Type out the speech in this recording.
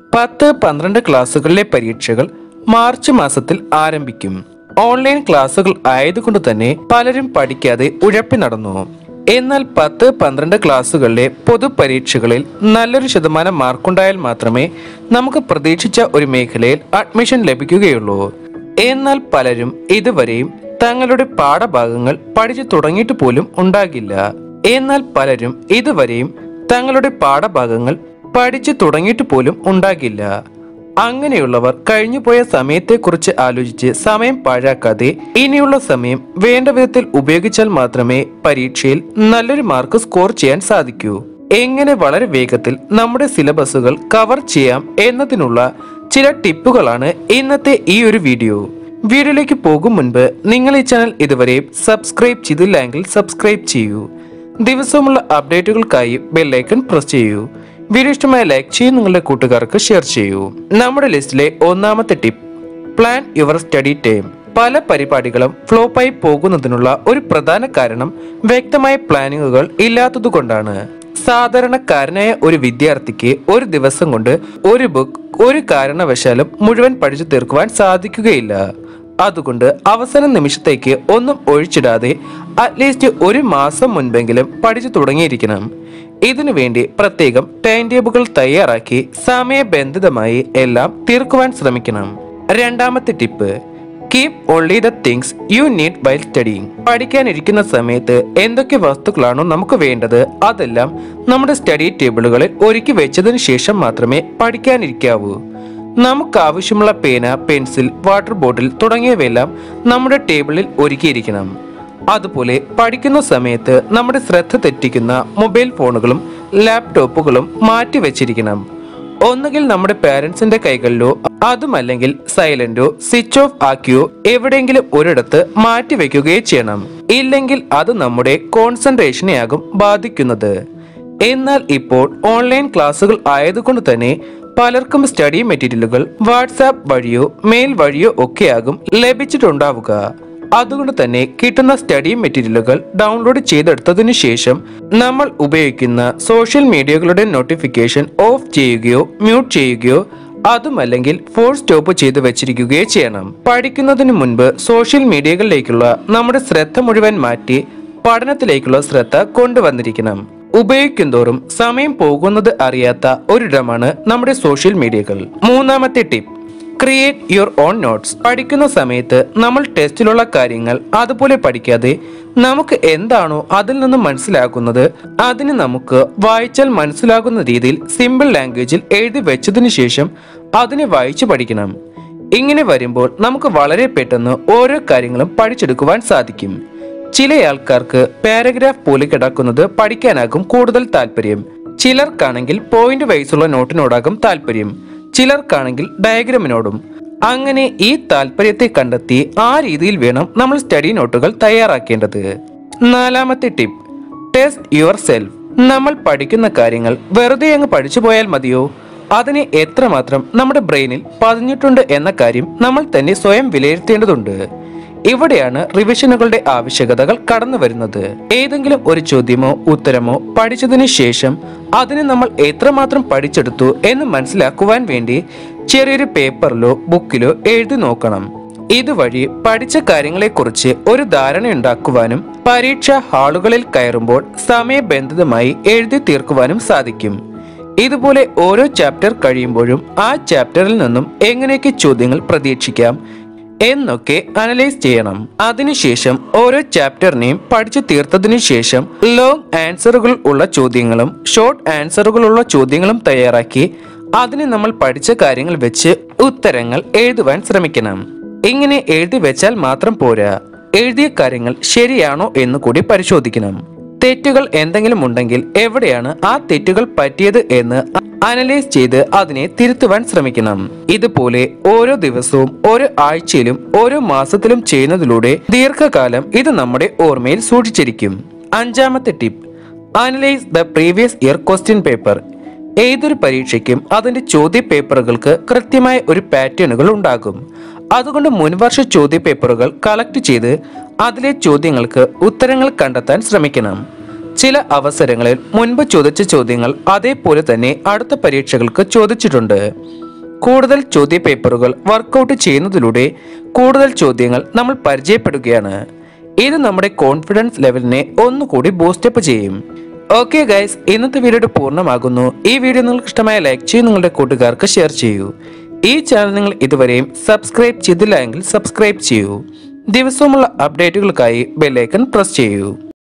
പത്ത് പന്ത്രണ്ട് ക്ലാസ്സുകളിലെ പരീക്ഷകൾ മാർച്ച് മാസത്തിൽ ആരംഭിക്കും ഓൺലൈൻ ക്ലാസ്സുകൾ ആയതുകൊണ്ട് തന്നെ പലരും പഠിക്കാതെ ഉഴപ്പി നടന്നു എന്നാൽ പത്ത് പന്ത്രണ്ട് ക്ലാസ്സുകളിലെ പൊതുപരീക്ഷകളിൽ നല്ലൊരു ശതമാനം മാർക്കുണ്ടായാൽ മാത്രമേ നമുക്ക് പ്രതീക്ഷിച്ച ഒരു മേഖലയിൽ അഡ്മിഷൻ ലഭിക്കുകയുള്ളൂ എന്നാൽ പലരും ഇതുവരെയും തങ്ങളുടെ പാഠഭാഗങ്ങൾ പഠിച്ചു തുടങ്ങിയിട്ട് പോലും ഉണ്ടാകില്ല എന്നാൽ പലരും ഇതുവരെയും തങ്ങളുടെ പാഠഭാഗങ്ങൾ പഠിച്ചു തുടങ്ങിയിട്ട് പോലും ഉണ്ടാകില്ല അങ്ങനെയുള്ളവർ കഴിഞ്ഞുപോയ സമയത്തെക്കുറിച്ച് ആലോചിച്ച് സമയം പാഴാക്കാതെ ഇനിയുള്ള സമയം വേണ്ട വിധത്തിൽ ഉപയോഗിച്ചാൽ മാത്രമേ പരീക്ഷയിൽ നല്ലൊരു മാർക്ക് സ്കോർ ചെയ്യാൻ സാധിക്കൂ എങ്ങനെ വളരെ വേഗത്തിൽ നമ്മുടെ സിലബസുകൾ കവർ ചെയ്യാം എന്നതിനുള്ള ചില ടിപ്പുകളാണ് ഇന്നത്തെ ഈ ഒരു വീഡിയോ വീഡിയോയിലേക്ക് പോകും മുൻപ് നിങ്ങൾ ഈ ചാനൽ ഇതുവരെ സബ്സ്ക്രൈബ് ചെയ്തില്ലെങ്കിൽ സബ്സ്ക്രൈബ് ചെയ്യൂ ദിവസവുമുള്ള അപ്ഡേറ്റുകൾക്കായി ബെല്ലൈക്കൺ പ്രസ് ചെയ്യൂ വീഡിയോ ഇഷ്ടമായ ലൈക്ക് ചെയ്യും നിങ്ങളുടെ കൂട്ടുകാർക്ക് ഷെയർ ചെയ്യൂ നമ്മുടെ ലിസ്റ്റിലെ ഒന്നാമത്തെ tip plan your study time പല പരിപാടികളും ഫ്ലോപ്പായി പോകുന്നതിനുള്ള ഒരു പ്രധാന കാരണം വ്യക്തമായ പ്ലാനിങ്ങുകൾ ഇല്ലാത്തതുകൊണ്ടാണ് സാധാരണക്കാരനായ ഒരു വിദ്യാർത്ഥിക്ക് ഒരു ദിവസം കൊണ്ട് ഒരു ബുക്ക് ഒരു കാരണവശാലും മുഴുവൻ പഠിച്ചു തീർക്കുവാൻ സാധിക്കുകയില്ല അതുകൊണ്ട് അവസാന നിമിഷത്തേക്ക് ഒന്നും ഒഴിച്ചിടാതെ അറ്റ്ലീസ്റ്റ് ഒരു മാസം മുൻപെങ്കിലും പഠിച്ചു തുടങ്ങിയിരിക്കണം ഇതിനു വേണ്ടി പ്രത്യേകം ടൈം ടേബിളുകൾ തയ്യാറാക്കി സമയബന്ധിതമായി എല്ലാം തീർക്കുവാൻ ശ്രമിക്കണം രണ്ടാമത്തെ tip keep only the things you need while studying പഠിക്കാനിരിക്കുന്ന സമയത്ത് എന്തൊക്കെ വസ്തുക്കളാണോ നമുക്ക് വേണ്ടത് അതെല്ലാം നമ്മുടെ സ്റ്റഡി ടേബിളുകളിൽ ഒരുക്കി വെച്ചതിന് ശേഷം മാത്രമേ പഠിക്കാനിരിക്കാവൂ നമുക്ക് ആവശ്യമുള്ള പേന പെൻസിൽ വാട്ടർ ബോട്ടിൽ തുടങ്ങിയവയെല്ലാം നമ്മുടെ ടേബിളിൽ ഒരുക്കിയിരിക്കണം അതുപോലെ പഠിക്കുന്ന സമയത്ത് നമ്മുടെ ശ്രദ്ധ തെറ്റിക്കുന്ന മൊബൈൽ ഫോണുകളും ലാപ്ടോപ്പുകളും മാറ്റി വെച്ചിരിക്കണം ഒന്നുകിൽ നമ്മുടെ പാരന്റ്സിന്റെ കൈകളിലോ അതുമല്ലെങ്കിൽ സൈലന്റോ സ്വിച്ച് ഓഫ് ആക്കിയോ എവിടെയെങ്കിലും ഒരിടത്ത് മാറ്റി വെക്കുകയോ ചെയ്യണം ഇല്ലെങ്കിൽ അത് നമ്മുടെ കോൺസെൻട്രേഷനെയാകും ബാധിക്കുന്നത് എന്നാൽ ഇപ്പോൾ ഓൺലൈൻ ക്ലാസ്സുകൾ ആയതുകൊണ്ട് തന്നെ പലർക്കും സ്റ്റഡി മെറ്റീരിയലുകൾ വാട്സാപ്പ് വഴിയോ മെയിൽ വഴിയോ ഒക്കെയാകും ലഭിച്ചിട്ടുണ്ടാവുക അതുകൊണ്ട് തന്നെ കിട്ടുന്ന സ്റ്റഡി മെറ്റീരിയലുകൾ ഡൗൺലോഡ് ചെയ്തെടുത്തതിനു ശേഷം നമ്മൾ ഉപയോഗിക്കുന്ന സോഷ്യൽ മീഡിയകളുടെ നോട്ടിഫിക്കേഷൻ ഓഫ് ചെയ്യുകയോ മ്യൂട്ട് ചെയ്യുകയോ അതുമല്ലെങ്കിൽ ഫോർ സ്റ്റോപ്പ് ചെയ്ത് വെച്ചിരിക്കുകയോ ചെയ്യണം പഠിക്കുന്നതിന് മുൻപ് സോഷ്യൽ മീഡിയകളിലേക്കുള്ള നമ്മുടെ ശ്രദ്ധ മുഴുവൻ മാറ്റി പഠനത്തിലേക്കുള്ള ശ്രദ്ധ കൊണ്ടുവന്നിരിക്കണം ഉപയോഗിക്കുന്തോറും സമയം പോകുന്നത് അറിയാത്ത ഒരിടമാണ് നമ്മുടെ സോഷ്യൽ മീഡിയകൾ മൂന്നാമത്തെ tip create your own notes പഠിക്കുന്ന സമയത്ത് നമ്മൾ ടെസ്റ്റിലുള്ള കാര്യങ്ങൾ അതുപോലെ പഠിക്കാതെ നമുക്ക് എന്താണോ അതിൽ നിന്ന് മനസ്സിലാക്കുന്നത് അതിന് നമുക്ക് വായിച്ചാൽ മനസ്സിലാകുന്ന രീതിയിൽ സിമ്പിൾ ലാംഗ്വേജിൽ എഴുതി വെച്ചതിന് ശേഷം അതിനെ വായിച്ചു പഠിക്കണം ഇങ്ങനെ വരുമ്പോൾ നമുക്ക് വളരെ പെട്ടെന്ന് ഓരോ കാര്യങ്ങളും പഠിച്ചെടുക്കുവാൻ സാധിക്കും ചില ആൾക്കാർക്ക് പാരഗ്രാഫ് പോലെ കിടക്കുന്നത് പഠിക്കാനാകും കൂടുതൽ താല്പര്യം ചിലർക്കാണെങ്കിൽ പോയിന്റ് വൈസുള്ള നോട്ടിനോടാകും താല്പര്യം ചിലർക്കാണെങ്കിൽ ഡയഗ്രമിനോടും അങ്ങനെ ഈ താല്പര്യത്തെ കണ്ടെത്തി ആ രീതിയിൽ വേണം നമ്മൾ സ്റ്റഡി നോട്ടുകൾ തയ്യാറാക്കേണ്ടത് നാലാമത്തെ ടിപ്പ് ടെസ്റ്റ് യുവർ സെൽഫ് നമ്മൾ പഠിക്കുന്ന കാര്യങ്ങൾ വെറുതെ അങ്ങ് പഠിച്ചു പോയാൽ മതിയോ അതിനെ എത്രമാത്രം നമ്മുടെ ബ്രെയിനിൽ പതിഞ്ഞിട്ടുണ്ട് എന്ന കാര്യം നമ്മൾ തന്നെ സ്വയം വിലയിരുത്തേണ്ടതുണ്ട് ഇവിടെയാണ് റിവിഷനുകളുടെ ആവശ്യകതകൾ കടന്നു വരുന്നത് ഏതെങ്കിലും ഒരു ചോദ്യമോ ഉത്തരമോ പഠിച്ചതിന് ശേഷം അതിനെ നമ്മൾ എത്രമാത്രം പഠിച്ചെടുത്തു എന്ന് മനസ്സിലാക്കുവാൻ വേണ്ടി ചെറിയൊരു പേപ്പറിലോ ബുക്കിലോ എഴുതി നോക്കണം ഇതുവഴി പഠിച്ച കാര്യങ്ങളെക്കുറിച്ച് ഒരു ധാരണയുണ്ടാക്കുവാനും പരീക്ഷാ ഹാളുകളിൽ കയറുമ്പോൾ സമയബന്ധിതമായി എഴുതി തീർക്കുവാനും സാധിക്കും ഇതുപോലെ ഓരോ ചാപ്റ്റർ കഴിയുമ്പോഴും ആ ചാപ്റ്ററിൽ നിന്നും എങ്ങനെയൊക്കെ ചോദ്യങ്ങൾ പ്രതീക്ഷിക്കാം എന്നൊക്കെ അനലൈസ് ചെയ്യണം അതിനുശേഷം ഓരോ ചാപ്റ്ററിനെയും പഠിച്ചു തീർത്തതിനു ശേഷം ലോങ് ആൻസറുകൾ ഉള്ള ചോദ്യങ്ങളും ഷോർട്ട് ആൻസറുകളുള്ള ചോദ്യങ്ങളും തയ്യാറാക്കി അതിന് നമ്മൾ പഠിച്ച കാര്യങ്ങൾ വെച്ച് ഉത്തരങ്ങൾ എഴുതുവാൻ ശ്രമിക്കണം ഇങ്ങനെ എഴുതി വെച്ചാൽ മാത്രം പോരാ എഴുതിയ കാര്യങ്ങൾ ശരിയാണോ എന്ന് കൂടി പരിശോധിക്കണം തെറ്റുകൾ എന്തെങ്കിലും ഉണ്ടെങ്കിൽ എവിടെയാണ് ആ തെറ്റുകൾ പറ്റിയത് എന്ന് അനലൈസ് ചെയ്ത് അതിനെ തിരുത്തുവാൻ ശ്രമിക്കണം ഇതുപോലെ ഓരോ ദിവസവും ഓരോ ആഴ്ചയിലും ഓരോ മാസത്തിലും ചെയ്യുന്നതിലൂടെ ദീർഘകാലം ഇത് നമ്മുടെ ഓർമ്മയിൽ സൂക്ഷിച്ചിരിക്കും അഞ്ചാമത്തെ tip analyse the previous year question paper ഏതൊരു പരീക്ഷയ്ക്കും അതിന്റെ ചോദ്യ പേപ്പറുകൾക്ക് കൃത്യമായ ഒരു പാറ്റേണുകൾ ഉണ്ടാകും അതുകൊണ്ട് മുൻവർഷ ചോദ്യ പേപ്പറുകൾ കളക്ട് ചെയ്ത് അതിലെ ചോദ്യങ്ങൾക്ക് ഉത്തരങ്ങൾ കണ്ടെത്താൻ ശ്രമിക്കണം ചില അവസരങ്ങളിൽ മുൻപ് ചോദിച്ച ചോദ്യങ്ങൾ അതേപോലെ തന്നെ അടുത്ത പരീക്ഷകൾക്ക് ചോദിച്ചിട്ടുണ്ട് കൂടുതൽ ചോദ്യ പേപ്പറുകൾ വർക്കൗട്ട് ചെയ്യുന്നതിലൂടെ കൂടുതൽ ചോദ്യങ്ങൾ നമ്മൾ പരിചയപ്പെടുകയാണ് ഇത് നമ്മുടെ കോൺഫിഡൻസ് ലെവലിനെ ഒന്നുകൂടി ബൂസ്റ്റപ്പ് ചെയ്യും ഓക്കെ ഗൈസ് ഇന്നത്തെ വീഡിയോ പൂർണ്ണമാകുന്നു ഈ വീഡിയോ നിങ്ങൾക്ക് ഇഷ്ടമായ ലൈക്ക് ചെയ്യൂ നിങ്ങളുടെ കൂട്ടുകാർക്ക് ഷെയർ ചെയ്യൂ ഈ ചാനൽ നിങ്ങൾ ഇതുവരെയും സബ്സ്ക്രൈബ് ചെയ്തില്ല എങ്കിൽ സബ്സ്ക്രൈബ് ചെയ്യൂ ദിവസവുമുള്ള അപ്ഡേറ്റുകൾക്കായി ബെല്ലൈക്കൺ പ്രസ് ചെയ്യൂ